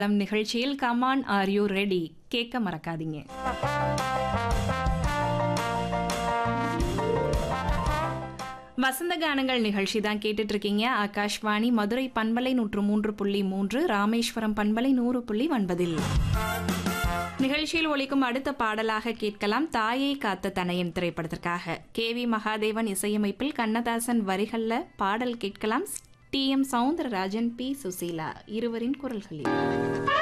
நம் நிகழ்ச்சியில் come on are you ready கேட்க மறக்காதீங்க வசந்த கானங்கள் நிகழ்ச்சி தான் கேட்டுட்டு இருக்கீங்க ஆகாஷ்வாணி மதுரை பண்பலை நூற்று மூன்று புள்ளி மூன்று ராமேஸ்வரம் பண்பலை நூறு புள்ளி ஒன்பதில் நிகழ்ச்சியில் ஒலிக்கும் அடுத்த பாடலாக கேட்கலாம் தாயை காத்த தனையன் திரைப்படத்திற்காக கே வி மகாதேவன் இசையமைப்பில் கண்ணதாசன் வரிகள்ல பாடல் கேட்கலாம் T M Soundararajan P Susheela இருவரின் குரல்களில்